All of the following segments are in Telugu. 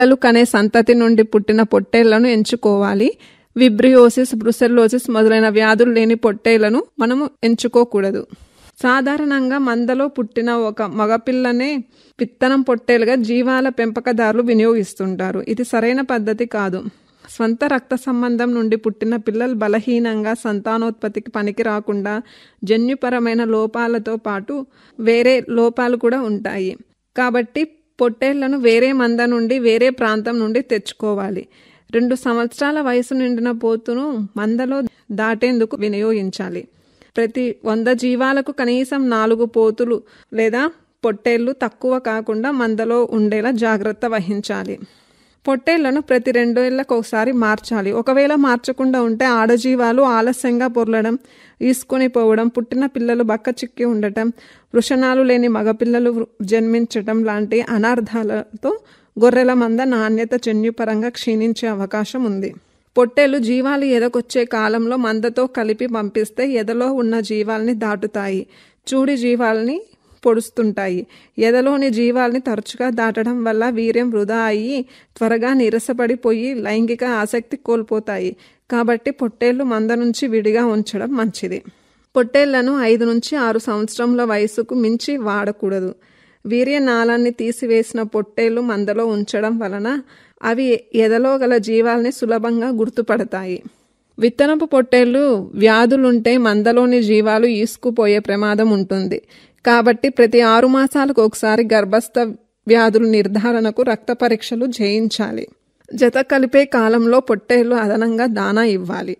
పిల్లలు కనే సంతతి నుండి పుట్టిన పొట్టేళ్లను ఎంచుకోవాలి విబ్రియోసిస్ బ్రుసెల్లోసిస్ మొదలైన వ్యాధులు లేని పొట్టేళ్లను మనము ఎంచుకోకూడదు సాధారణంగా మందలో పుట్టిన ఒక మగపిల్లనే విత్తనం పొట్టేలుగా జీవాల పెంపకదారులు వినియోగిస్తుంటారు ఇది సరైన పద్ధతి కాదు స్వంత రక్త సంబంధం నుండి పుట్టిన పిల్లలు బలహీనంగా సంతానోత్పత్తికి పనికి రాకుండా జన్యుపరమైన లోపాలతో పాటు వేరే లోపాలు కూడా ఉంటాయి కాబట్టి పొట్టేళ్లను వేరే మంద నుండి వేరే ప్రాంతం నుండి తెచ్చుకోవాలి రెండు సంవత్సరాల వయసు నిండిన పోతును మందలో దాటేందుకు వినియోగించాలి ప్రతి వంద జీవాలకు కనీసం నాలుగు పోతులు లేదా పొట్టేళ్లు తక్కువ కాకుండా మందలో ఉండేలా జాగ్రత్త వహించాలి పొట్టేళ్లను ప్రతి రెండేళ్లకు ఒకసారి మార్చాలి ఒకవేళ మార్చకుండా ఉంటే ఆడజీవాలు ఆలస్యంగా పొర్లడం ఈసుకొని పోవడం పుట్టిన పిల్లలు బక్క చిక్కి ఉండటం వృషణాలు లేని మగపిల్లలు జన్మించటం లాంటి అనార్థాలతో గొర్రెల మంద నాణ్యత జన్యుపరంగా క్షీణించే అవకాశం ఉంది పొట్టేలు జీవాలు ఎదకొచ్చే కాలంలో మందతో కలిపి పంపిస్తే ఎదలో ఉన్న జీవాల్ని దాటుతాయి చూడి జీవాల్ని పొడుస్తుంటాయి ఎదలోని జీవాల్ని తరచుగా దాటడం వల్ల వీర్యం వృధా అయ్యి త్వరగా నీరసపడిపోయి లైంగిక ఆసక్తి కోల్పోతాయి కాబట్టి పొట్టేళ్లు మంద నుంచి విడిగా ఉంచడం మంచిది పొట్టేళ్లను ఐదు నుంచి ఆరు సంవత్సరంల వయసుకు మించి వాడకూడదు వీర్య నాళాన్ని తీసివేసిన పొట్టేళ్లు మందలో ఉంచడం వలన అవి ఎదలో గల జీవాల్ని సులభంగా గుర్తుపడతాయి విత్తనపు పొట్టేళ్లు వ్యాధులుంటే మందలోని జీవాలు ఈసుకుపోయే ప్రమాదం ఉంటుంది కాబట్టి ప్రతి ఆరు మాసాలకు ఒకసారి గర్భస్థ వ్యాధుల నిర్ధారణకు రక్త పరీక్షలు చేయించాలి జత కలిపే కాలంలో పొట్టేళ్లు అదనంగా దానా ఇవ్వాలి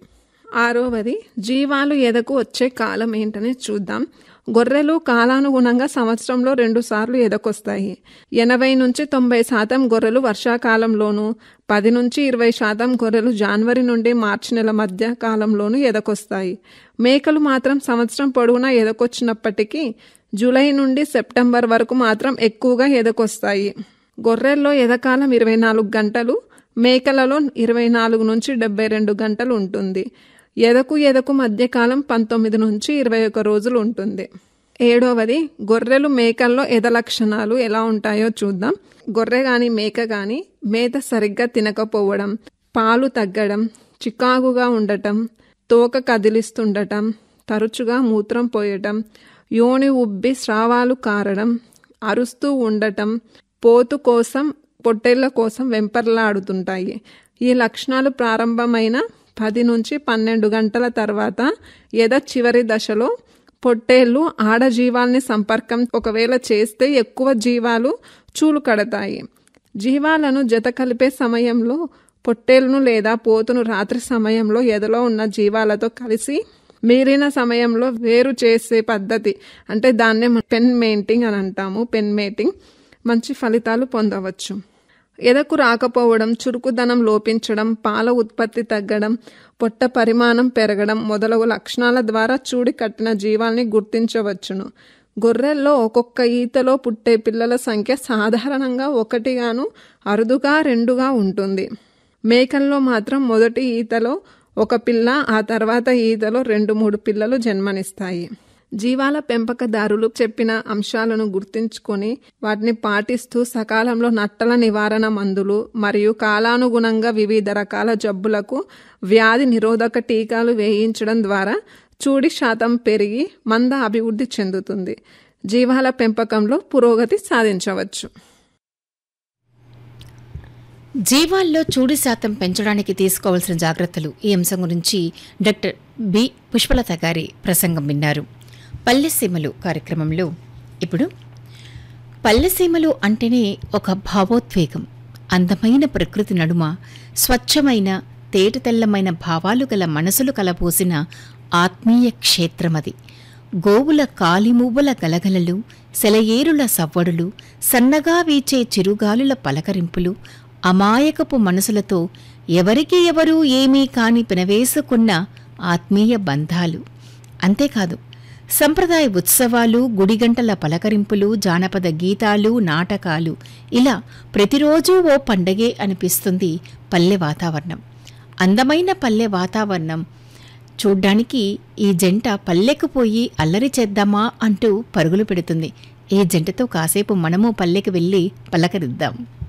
ఆరవది జీవాలు ఎదకు వచ్చే కాలం ఏంటనే చూద్దాం గొర్రెలు కాలానుగుణంగా సంవత్సరంలో రెండుసార్లు ఎదకొస్తాయి ఎనభై నుంచి తొంభై శాతం గొర్రెలు వర్షాకాలంలోనూ పది నుంచి ఇరవై శాతం గొర్రెలు జనవరి నుండి మార్చి నెల మధ్య కాలంలోనూ ఎదకొస్తాయి మేకలు మాత్రం సంవత్సరం పొడవునా ఎదకొచ్చినప్పటికీ జూలై నుండి సెప్టెంబర్ వరకు మాత్రం ఎక్కువగా ఎదకొస్తాయి గొర్రెల్లో ఎదకాలం ఇరవై నాలుగు గంటలు మేకలలో ఇరవై నాలుగు నుంచి డెబ్బై రెండు గంటలు ఉంటుంది ఎదకు ఎదకు మధ్యకాలం పంతొమ్మిది నుంచి ఇరవై ఒక రోజులు ఉంటుంది ఏడవది గొర్రెలు మేకల్లో ఎద లక్షణాలు ఎలా ఉంటాయో చూద్దాం గొర్రె గాని మేక గాని మేత సరిగ్గా తినకపోవడం పాలు తగ్గడం చికాగుగా ఉండటం తోక కదిలిస్తుండటం తరచుగా మూత్రం పోయటం యోని ఉబ్బి స్రావాలు కారడం అరుస్తూ ఉండటం పోతు కోసం పొట్టేళ్ల కోసం వెంపర్లాడుతుంటాయి ఈ లక్షణాలు ప్రారంభమైన పది నుంచి పన్నెండు గంటల తర్వాత ఎద చివరి దశలో పొట్టేళ్లు ఆడజీవాల్ని సంపర్కం ఒకవేళ చేస్తే ఎక్కువ జీవాలు చూలు కడతాయి జీవాలను జత కలిపే సమయంలో పొట్టేలును లేదా పోతును రాత్రి సమయంలో ఎదలో ఉన్న జీవాలతో కలిసి మిగిలిన సమయంలో వేరు చేసే పద్ధతి అంటే దాన్నే పెన్ మెయింటింగ్ అని అంటాము పెన్ మేటింగ్ మంచి ఫలితాలు పొందవచ్చు ఎదకు రాకపోవడం చురుకుదనం లోపించడం పాల ఉత్పత్తి తగ్గడం పొట్ట పరిమాణం పెరగడం మొదలగు లక్షణాల ద్వారా చూడి కట్టిన జీవాల్ని గుర్తించవచ్చును గొర్రెల్లో ఒక్కొక్క ఈతలో పుట్టే పిల్లల సంఖ్య సాధారణంగా ఒకటిగాను అరుదుగా రెండుగా ఉంటుంది మేకల్లో మాత్రం మొదటి ఈతలో ఒక పిల్ల ఆ తర్వాత ఈతలో రెండు మూడు పిల్లలు జన్మనిస్తాయి జీవాల పెంపకదారులు చెప్పిన అంశాలను గుర్తుంచుకొని వాటిని పాటిస్తూ సకాలంలో నట్టల నివారణ మందులు మరియు కాలానుగుణంగా వివిధ రకాల జబ్బులకు వ్యాధి నిరోధక టీకాలు వేయించడం ద్వారా చూడి శాతం పెరిగి మంద అభివృద్ధి చెందుతుంది జీవాల పెంపకంలో పురోగతి సాధించవచ్చు జీవాల్లో చూడి శాతం పెంచడానికి తీసుకోవాల్సిన జాగ్రత్తలు ఈ అంశం గురించి డాక్టర్ బి పుష్పలత గారి ప్రసంగం విన్నారు పల్లెసీమలు కార్యక్రమంలో ఇప్పుడు పల్లెసీమలు అంటేనే ఒక భావోద్వేగం అందమైన ప్రకృతి నడుమ స్వచ్ఛమైన తేటతెల్లమైన భావాలు గల మనసులు కలబోసిన ఆత్మీయ క్షేత్రమది గోవుల కాలిమూవల గలగలలు సెలయేరుల సవ్వడులు సన్నగా వీచే చిరుగాలుల పలకరింపులు అమాయకపు మనసులతో ఎవరికి ఎవరూ ఏమీ కాని పినవేసుకున్న ఆత్మీయ బంధాలు అంతేకాదు సంప్రదాయ ఉత్సవాలు గుడిగంటల పలకరింపులు జానపద గీతాలు నాటకాలు ఇలా ప్రతిరోజూ ఓ పండగే అనిపిస్తుంది పల్లె వాతావరణం అందమైన పల్లె వాతావరణం చూడ్డానికి ఈ జంట పల్లెకు పోయి అల్లరి చేద్దామా అంటూ పరుగులు పెడుతుంది ఈ జంటతో కాసేపు మనము పల్లెకి వెళ్ళి పలకరిద్దాం